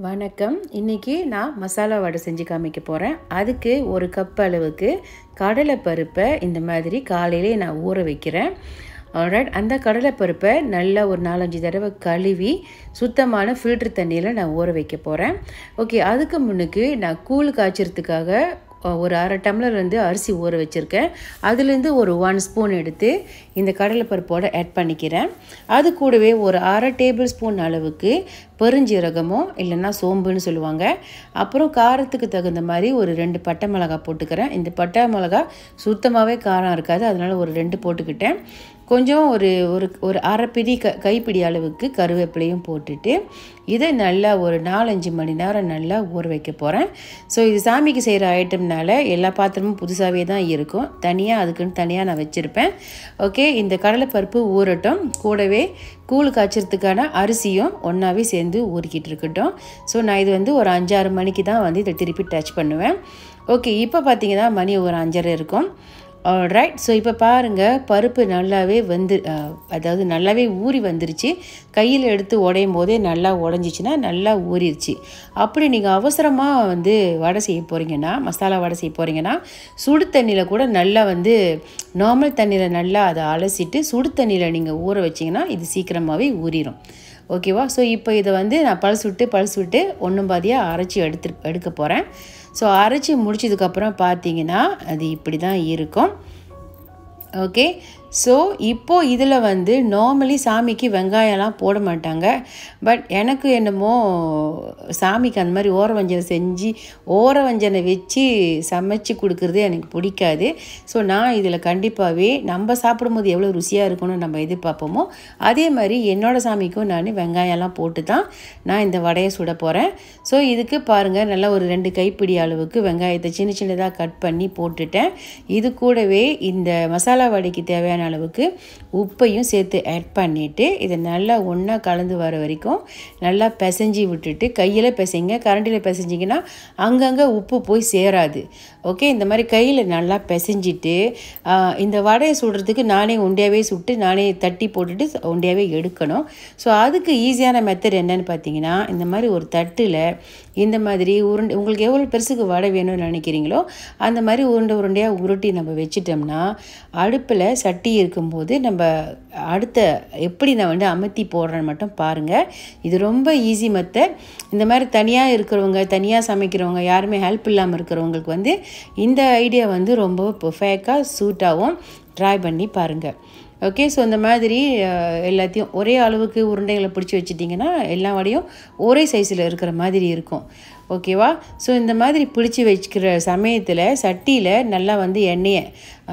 வணக்கம் இன்றைக்கி நான் மசாலா வடை செஞ்சு காமிக்க போகிறேன் அதுக்கு ஒரு கப் அளவுக்கு கடலைப்பருப்பை இந்த மாதிரி காலையிலே நான் ஊற வைக்கிறேன் ஆல்ரைட் அந்த கடலைப்பருப்பை நல்லா ஒரு நாலஞ்சு தடவை கழுவி சுத்தமான ஃபில்ட்ரு தண்ணியில் நான் ஊற வைக்க போகிறேன் ஓகே அதுக்கு முன்னுக்கு நான் கூழ் காய்ச்சறதுக்காக ஒரு அரை டம்ளர் வந்து அரிசி ஊற வச்சுருக்கேன் அதுலேருந்து ஒரு ஒன் ஸ்பூன் எடுத்து இந்த கடலைப்பருப்போடு ஆட் பண்ணிக்கிறேன் அது கூடவே ஒரு அரை டேபிள் ஸ்பூன் அளவுக்கு பெருஞ்சீரகமோ இல்லைன்னா சோம்புன்னு சொல்லுவாங்க அப்புறம் காரத்துக்கு தகுந்த மாதிரி ஒரு ரெண்டு பட்டை மிளகா போட்டுக்கிறேன் இந்த பட்டை மிளகா சுத்தமாகவே காரம் இருக்காது அதனால் ஒரு ரெண்டு போட்டுக்கிட்டேன் கொஞ்சம் ஒரு ஒரு ஒரு அரைப்பிடி க கைப்பிடி அளவுக்கு கருவேப்பிலையும் போட்டுட்டு இதை நல்லா ஒரு நாலஞ்சு மணி நேரம் நல்லா ஊற வைக்க போகிறேன் ஸோ இது சாமிக்கு செய்கிற ஐட்டம்னால எல்லா பாத்திரமும் புதுசாகவே தான் இருக்கும் தனியாக அதுக்குன்னு தனியாக நான் வச்சுருப்பேன் ஓகே இந்த கடலைப்பருப்பு ஊறட்டும் கூடவே கூழ் காய்ச்சறதுக்கான அரிசியும் ஒன்றாவே சேர்ந்து ஊறிக்கிட்டு இருக்கட்டும் ஸோ நான் இது வந்து ஒரு அஞ்சாறு மணிக்கு தான் வந்து இதை திருப்பி டச் பண்ணுவேன் ஓகே இப்போ பார்த்தீங்கன்னா மணி ஒரு அஞ்சரை இருக்கும் ரைட் ஸோ இப்போ பாருங்கள் பருப்பு நல்லாவே வந்து அதாவது நல்லாவே ஊறி வந்துருச்சு கையில் எடுத்து உடையும் போதே நல்லா உடஞ்சிச்சின்னா நல்லா ஊறிடுச்சு அப்படி நீங்கள் அவசரமாக வந்து வடை செய்ய போகிறீங்கன்னா மசாலா வடை செய்ய போகிறீங்கன்னா சுடு தண்ணியில் கூட நல்லா வந்து நார்மல் தண்ணியில் நல்லா அதை அலசிட்டு சுடு தண்ணியில் நீங்கள் ஊற வச்சிங்கன்னா இது சீக்கிரமாகவே ஊறிடும் ஓகேவா ஸோ இப்போ இதை வந்து நான் பழசு விட்டு பழசு விட்டு ஒன்றும் பாதியாக அரைச்சி எடுத்து எடுக்க போகிறேன் ஸோ அரைச்சி முடிச்சதுக்கப்புறம் பார்த்தீங்கன்னா அது இப்படி தான் இருக்கும் ஓகே ஸோ இப்போது இதில் வந்து நார்மலி சாமிக்கு வெங்காயம்லாம் போட மாட்டாங்க பட் எனக்கு என்னமோ சாமிக்கு அந்த மாதிரி ஓர வஞ்சனை செஞ்சு ஓர வஞ்சனை வச்சு சமைச்சு கொடுக்குறது எனக்கு பிடிக்காது ஸோ நான் இதில் கண்டிப்பாகவே நம்ம சாப்பிடும்போது எவ்வளோ ருசியாக இருக்கணும்னு நம்ம எதிர்பார்ப்போமோ அதே மாதிரி என்னோடய சாமிக்கும் நான் வெங்காயம்லாம் போட்டு தான் நான் இந்த வடையை சுட போகிறேன் ஸோ இதுக்கு பாருங்கள் நல்லா ஒரு ரெண்டு கைப்பிடி அளவுக்கு வெங்காயத்தை சின்ன சின்னதாக கட் பண்ணி போட்டுட்டேன் இது கூடவே இந்த மசாலா வடைக்கு தேவையான தேவையான அளவுக்கு உப்பையும் சேர்த்து ஆட் பண்ணிவிட்டு இதை நல்லா ஒன்றா கலந்து வர வரைக்கும் நல்லா பிசைஞ்சி விட்டுட்டு கையில் பிசைங்க கரண்டியில் பிசைஞ்சிங்கன்னா அங்கங்கே உப்பு போய் சேராது ஓகே இந்த மாதிரி கையில் நல்லா பிசைஞ்சிட்டு இந்த வடையை சுடுறதுக்கு நானே உண்டியாவே சுட்டு நானே தட்டி போட்டுட்டு உண்டியாவே எடுக்கணும் ஸோ அதுக்கு ஈஸியான மெத்தட் என்னன்னு பார்த்தீங்கன்னா இந்த மாதிரி ஒரு தட்டில் இந்த மாதிரி உருண்டை உங்களுக்கு எவ்வளோ பெருசுக்கு வடை வேணும்னு நினைக்கிறீங்களோ அந்த மாதிரி உருண்டை உருண்டையாக உருட்டி நம்ம வச்சிட்டோம்னா அடுப்பில் சட்டி இருக்கும்போது நம்ம அடுத்த எப்படி நான் வந்து அமர்த்தி போடுறேன்னு மட்டும் பாருங்கள் இது ரொம்ப ஈஸி மெத்தட் இந்த மாதிரி தனியாக இருக்கிறவங்க தனியாக சமைக்கிறவங்க யாருமே ஹெல்ப் இல்லாமல் இருக்கிறவங்களுக்கு வந்து இந்த ஐடியா வந்து ரொம்ப பர்ஃபெக்டாக சூட்டாகவும் ட்ரை பண்ணி பாருங்கள் ஓகே ஸோ இந்த மாதிரி எல்லாத்தையும் ஒரே அளவுக்கு உருண்டைகளை பிடிச்சி வச்சிட்டிங்கன்னா எல்லா வடையும் ஒரே சைஸில் இருக்கிற மாதிரி இருக்கும் ஓகேவா ஸோ இந்த மாதிரி பிடிச்சி வச்சுக்கிற சமயத்தில் சட்டியில் நல்லா வந்து எண்ணெயை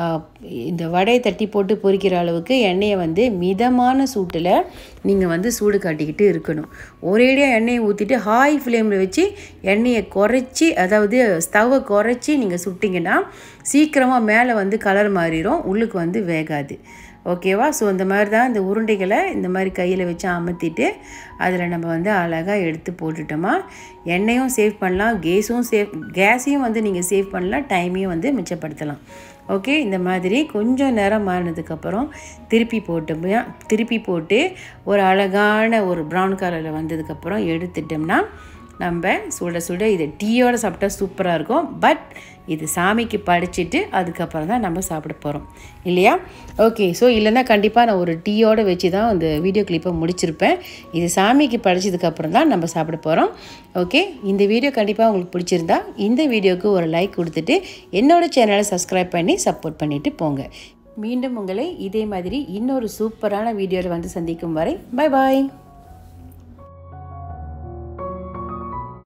இந்த வடையை தட்டி போட்டு பொரிக்கிற அளவுக்கு எண்ணெயை வந்து மிதமான சூட்டில் நீங்கள் வந்து சூடு காட்டிக்கிட்டு இருக்கணும் ஒரேடியாக எண்ணெயை ஊற்றிட்டு ஹாய் ஃப்ளேமில் வச்சு எண்ணெயை குறைச்சி அதாவது ஸ்டவ்வை குறைச்சி நீங்கள் சுட்டிங்கன்னா சீக்கிரமாக மேலே வந்து கலர் மாறிடும் உள்ளுக்கு வந்து வேகாது ஓகேவா ஸோ இந்த மாதிரி தான் இந்த உருண்டைகளை இந்த மாதிரி கையில் வச்சு அமர்த்திட்டு அதில் நம்ம வந்து அழகாக எடுத்து போட்டுட்டோமா எண்ணெயும் சேவ் பண்ணலாம் கேஸும் சேவ் கேஸையும் வந்து நீங்கள் சேவ் பண்ணலாம் டைமையும் வந்து மிச்சப்படுத்தலாம் ஓகே இந்த மாதிரி கொஞ்சம் நேரம் மாறினதுக்கப்புறம் திருப்பி போட்டோம்னா திருப்பி போட்டு ஒரு அழகான ஒரு ப்ரௌன் கலரில் வந்ததுக்கப்புறம் எடுத்துட்டோம்னா நம்ம சுட சுட இது டீயோடு சாப்பிட்டா சூப்பராக இருக்கும் பட் இது சாமிக்கு படிச்சுட்டு அதுக்கப்புறம் தான் நம்ம சாப்பிட போகிறோம் இல்லையா ஓகே ஸோ இல்லைன்னா கண்டிப்பாக நான் ஒரு டீயோடு வச்சு தான் அந்த வீடியோ கிளிப்பை முடிச்சிருப்பேன் இது சாமிக்கு படித்ததுக்கப்புறம் தான் நம்ம சாப்பிட போகிறோம் ஓகே இந்த வீடியோ கண்டிப்பாக உங்களுக்கு பிடிச்சிருந்தா இந்த வீடியோவுக்கு ஒரு லைக் கொடுத்துட்டு என்னோடய சேனலை சப்ஸ்கிரைப் பண்ணி சப்போர்ட் பண்ணிவிட்டு போங்க மீண்டும் உங்களை இதே மாதிரி இன்னொரு சூப்பரான வீடியோவில் வந்து சந்திக்கும் வரை பை பாய்